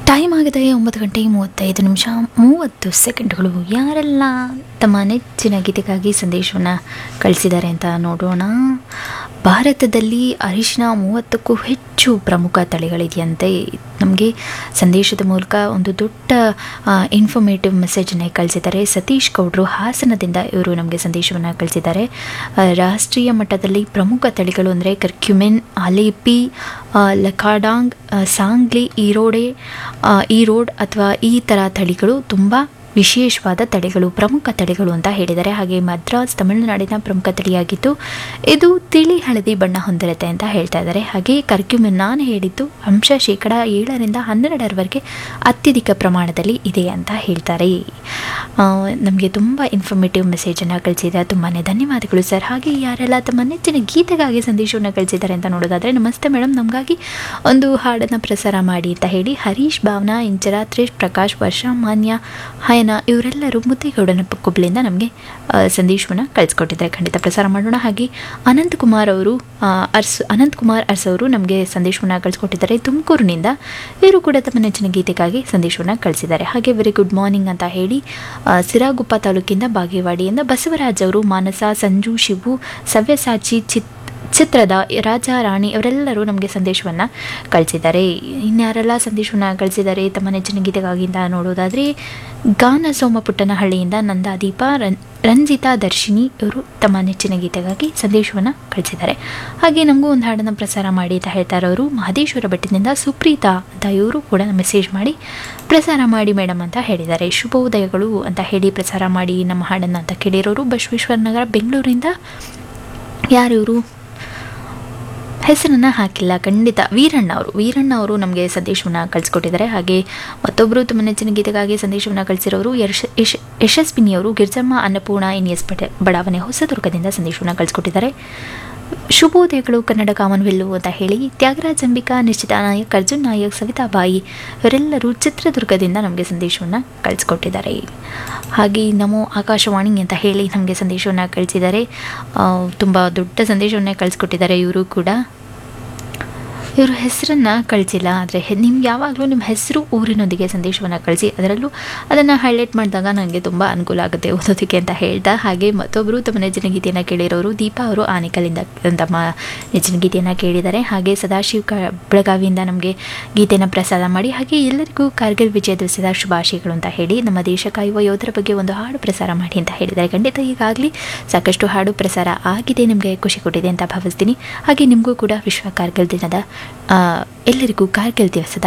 time ಆಗಿದೆ ಒಂಬತ್ತು ಗಂಟೆ ಮೂವತ್ತೈದು ನಿಮಿಷ ಮೂವತ್ತು ಸೆಕೆಂಡ್ಗಳು ಯಾರೆಲ್ಲ ತಮ್ಮ ನೆಚ್ಚಿನ ಗೀತೆಗಾಗಿ ಸಂದೇಶವನ್ನು ಕಳಿಸಿದ್ದಾರೆ ಅಂತ ನೋಡೋಣ ಭಾರತದಲ್ಲಿ ಅರಿಶಿನ ಮೂವತ್ತಕ್ಕೂ ಹೆಚ್ಚು ಪ್ರಮುಖ ತಳಿಗಳಿದೆಯಂತೆ ನಮಗೆ ಸಂದೇಶದ ಮೂಲಕ ಒಂದು ದೊಡ್ಡ ಇನ್ಫಾರ್ಮೇಟಿವ್ ಮೆಸೇಜನ್ನೇ ಕಳಿಸಿದ್ದಾರೆ ಸತೀಶ್ ಗೌಡ್ರು ಹಾಸನದಿಂದ ಇವರು ನಮಗೆ ಸಂದೇಶವನ್ನು ಕಳಿಸಿದ್ದಾರೆ ಆ, ರಾಷ್ಟ್ರೀಯ ಮಟ್ಟದಲ್ಲಿ ಪ್ರಮುಖ ತಳಿಗಳು ಅಂದರೆ ಕರ್ಕ್ಯುಮೆನ್ ಅಲೇಪಿ ಆ, ಲಕಾಡಾಂಗ್ ಆ, ಸಾಂಗ್ಲಿ ಈರೋಡೆ ಆ, ಈರೋಡ್ ಅಥವಾ ಈ ಥರ ತಳಿಗಳು ತುಂಬ ವಿಶೇಷವಾದ ತಳಿಗಳು ಪ್ರಮುಖ ತಳಿಗಳು ಅಂತ ಹೇಳಿದ್ದಾರೆ ಹಾಗೆ ಮದ್ರಾಸ್ ತಮಿಳುನಾಡಿನ ಪ್ರಮುಖ ತಳಿಯಾಗಿದ್ದು ಇದು ತಿಳಿ ಹಳದಿ ಬಣ್ಣ ಹೊಂದಿರುತ್ತೆ ಅಂತ ಹೇಳ್ತಾ ಇದ್ದಾರೆ ಹಾಗೆ ಕರ್ಕ್ಯುಮೆನ್ ನಾನು ಹೇಳಿದ್ದು ಅಂಶ ಶೇಕಡ ಏಳರಿಂದ ಹನ್ನೆರಡರವರೆಗೆ ಅತ್ಯಧಿಕ ಪ್ರಮಾಣದಲ್ಲಿ ಇದೆ ಅಂತ ಹೇಳ್ತಾರೆ ನಮಗೆ ತುಂಬ ಇನ್ಫಾರ್ಮೇಟಿವ್ ಮೆಸೇಜನ್ನು ಕಳಿಸಿದ್ದಾರೆ ತುಂಬಾ ಧನ್ಯವಾದಗಳು ಸರ್ ಹಾಗೆ ಯಾರೆಲ್ಲ ತಮ್ಮ ನೆಚ್ಚಿನ ಗೀತೆಗಾಗಿ ಸಂದೇಶವನ್ನು ಕಳಿಸಿದ್ದಾರೆ ಅಂತ ನೋಡೋದಾದರೆ ನಮಸ್ತೆ ಮೇಡಮ್ ನಮಗಾಗಿ ಒಂದು ಹಾಡನ್ನು ಪ್ರಸಾರ ಮಾಡಿ ಅಂತ ಹೇಳಿ ಹರೀಶ್ ಭಾವನಾ ಇಂಚರ ತ್ರೇಶ್ ಪ್ರಕಾಶ್ ವರ್ಷ ಮಾನ್ಯ ಹಾಯನ ಇವರೆಲ್ಲರೂ ಮುದ್ದೇಗೌಡನ ಕೊಬ್ಬಳಿಂದ ನಮಗೆ ಸಂದೇಶವನ್ನು ಕಳಿಸ್ಕೊಟ್ಟಿದ್ದಾರೆ ಖಂಡಿತ ಪ್ರಸಾರ ಮಾಡೋಣ ಹಾಗೆ ಅನಂತಕುಮಾರ್ ಅವರು ಆ, ಅರ್ಸ್ ಅನಂತಕುಮಾರ್ ಅರ್ಸ್ ಅವರು ನಮಗೆ ಸಂದೇಶವನ್ನು ಕಳಿಸ್ಕೊಟ್ಟಿದ್ದಾರೆ ತುಮಕೂರಿನಿಂದ ಇವರು ಕೂಡ ತಮ್ಮ ನೆಚ್ಚಿನ ಗೀತೆಗಾಗಿ ಸಂದೇಶವನ್ನು ಕಳಿಸಿದ್ದಾರೆ ಹಾಗೆ ವೆರಿ ಗುಡ್ ಮಾರ್ನಿಂಗ್ ಅಂತ ಹೇಳಿ ಆ, ಸಿರಾಗುಪ್ಪ ತಾಲೂಕಿಂದ ಬಾಗೇವಾಡಿಯಿಂದ ಬಸವರಾಜ್ ಅವರು ಮಾನಸ ಸಂಜು ಶಿವು ಸವ್ಯಸಾಚಿ ಚಿತ್ ಚಿತ್ರದ ರಾಜ ರಾಣಿ ಅವರೆಲ್ಲರೂ ನಮಗೆ ಸಂದೇಶವನ್ನು ಕಳಿಸಿದ್ದಾರೆ ಇನ್ಯಾರೆಲ್ಲ ಸಂದೇಶವನ್ನು ಕಳಿಸಿದ್ದಾರೆ ತಮ್ಮ ನೆಚ್ಚಿನ ಗೀತೆಗಾಗಿ ಅಂತ ನೋಡೋದಾದರೆ ಗಾನ ಸೋಮಪುಟ್ಟನಹಳ್ಳಿಯಿಂದ ನಂದಾದೀಪ ರನ್ ರಂಜಿತಾ ದರ್ಶಿನಿ ಇವರು ತಮ್ಮ ನೆಚ್ಚಿನ ಗೀತೆಗಾಗಿ ಸಂದೇಶವನ್ನು ಕಳಿಸಿದ್ದಾರೆ ಹಾಗೆ ನಮಗೂ ಒಂದು ಹಾಡನ್ನು ಪ್ರಸಾರ ಮಾಡಿ ಅಂತ ಹೇಳ್ತಾ ಇರೋರು ಮಹದೇಶ್ವರ ಬೆಟ್ಟದಿಂದ ಸುಪ್ರೀತಾ ಅಂತ ಇವರು ಕೂಡ ಮೆಸೇಜ್ ಮಾಡಿ ಪ್ರಸಾರ ಮಾಡಿ ಮೇಡಮ್ ಅಂತ ಹೇಳಿದ್ದಾರೆ ಶುಭೋದಯಗಳು ಅಂತ ಹೇಳಿ ಪ್ರಸಾರ ಮಾಡಿ ನಮ್ಮ ಹಾಡನ್ನು ಅಂತ ಕೇಳಿರೋರು ಬಸವೇಶ್ವರ ನಗರ ಬೆಂಗಳೂರಿಂದ ಯಾರು ಇವರು ಹೆಸರನ್ನು ಹಾಕಿಲ್ಲ ಖಂಡಿತ ವೀರಣ್ಣ ಅವರು ವೀರಣ್ಣ ಅವರು ನಮಗೆ ಸಂದೇಶವನ್ನು ಕಳಿಸ್ಕೊಟ್ಟಿದ್ದಾರೆ ಹಾಗೆ ಮತ್ತೊಬ್ಬರು ತಮ್ಮ ನೆಚ್ಚಿನ ಗೀತೆಗಾಗಿ ಸಂದೇಶವನ್ನು ಕಳಿಸಿರೋರು ಯಶ ಯಶ ಯಶಸ್ವಿನಿಯವರು ಗಿರ್ಜಮ್ಮ ಅನ್ನಪೂರ್ಣ ಎನ್ ಎಸ್ ಬಡ ಬಡಾವಣೆ ಹೊಸದುರ್ಗದಿಂದ ಸಂದೇಶವನ್ನು ಕಳಿಸ್ಕೊಟ್ಟಿದ್ದಾರೆ ಶುಭೋದಯಗಳು ಕನ್ನಡ ಕಾಮನ್ವೆಲ್ಲು ಅಂತ ಹೇಳಿ ತ್ಯಾಗರಾಜ್ ಅಂಬಿಕಾ ನಿಶ್ಚಿತ ನಾಯಕ್ ಅರ್ಜುನ್ ನಾಯಕ್ ಸವಿತಾಬಾಯಿ ಇವರೆಲ್ಲರೂ ಚಿತ್ರದುರ್ಗದಿಂದ ನಮಗೆ ಸಂದೇಶವನ್ನು ಕಳಿಸ್ಕೊಟ್ಟಿದ್ದಾರೆ ಹಾಗೆ ನಮೋ ಆಕಾಶವಾಣಿ ಅಂತ ಹೇಳಿ ನಮಗೆ ಸಂದೇಶವನ್ನು ಕಳಿಸಿದ್ದಾರೆ ತುಂಬ ದೊಡ್ಡ ಸಂದೇಶವನ್ನೇ ಕಳಿಸ್ಕೊಟ್ಟಿದ್ದಾರೆ ಇವರು ಕೂಡ ಇವರು ಹೆಸರನ್ನು ಕಳಿಸಿಲ್ಲ ಆದರೆ ನಿಮ್ಗೆ ಯಾವಾಗಲೂ ನಿಮ್ಮ ಹೆಸರು ಊರಿನೊಂದಿಗೆ ಸಂದೇಶವನ್ನು ಕಳಿಸಿ ಅದರಲ್ಲೂ ಅದನ್ನು ಹೈಲೈಟ್ ಮಾಡಿದಾಗ ನನಗೆ ತುಂಬ ಅನುಕೂಲ ಆಗುತ್ತೆ ಓದೋದಕ್ಕೆ ಅಂತ ಹೇಳ್ತಾ ಹಾಗೆ ಮತ್ತೊಬ್ಬರು ತಮ್ಮ ನೆಚ್ಚಿನ ಗೀತೆಯನ್ನು ಕೇಳಿರೋರು ದೀಪಾ ಅವರು ಆನೇಕಲ್ಲಿಂದ ತಮ್ಮ ನೆಚ್ಚಿನ ಗೀತೆಯನ್ನು ಕೇಳಿದ್ದಾರೆ ಹಾಗೆ ಸದಾಶಿವ ಕ ಬೆಳಗಾವಿಯಿಂದ ನಮಗೆ ಗೀತೆಯನ್ನು ಪ್ರಸಾರ ಮಾಡಿ ಹಾಗೆ ಎಲ್ಲರಿಗೂ ಕಾರ್ಗಿಲ್ ವಿಜಯ ದಿವಸದ ಶುಭಾಶಯಗಳು ಅಂತ ಹೇಳಿ ನಮ್ಮ ದೇಶ ಕಾಯುವ ಯೋಧರ ಬಗ್ಗೆ ಒಂದು ಹಾಡು ಪ್ರಸಾರ ಮಾಡಿ ಅಂತ ಹೇಳಿದ್ದಾರೆ ಖಂಡಿತ ಈಗಾಗಲೇ ಸಾಕಷ್ಟು ಹಾಡು ಪ್ರಸಾರ ಆಗಿದೆ ನಿಮಗೆ ಖುಷಿ ಕೊಟ್ಟಿದೆ ಅಂತ ಭಾವಿಸ್ತೀನಿ ಹಾಗೆ ನಿಮಗೂ ಕೂಡ ವಿಶ್ವ ಕಾರ್ಗಿಲ್ ದಿನದ ಆ, ಎಲ್ಲರಿಗೂ ಕಾರ್ಗಿಲ್ ದಿವಸದ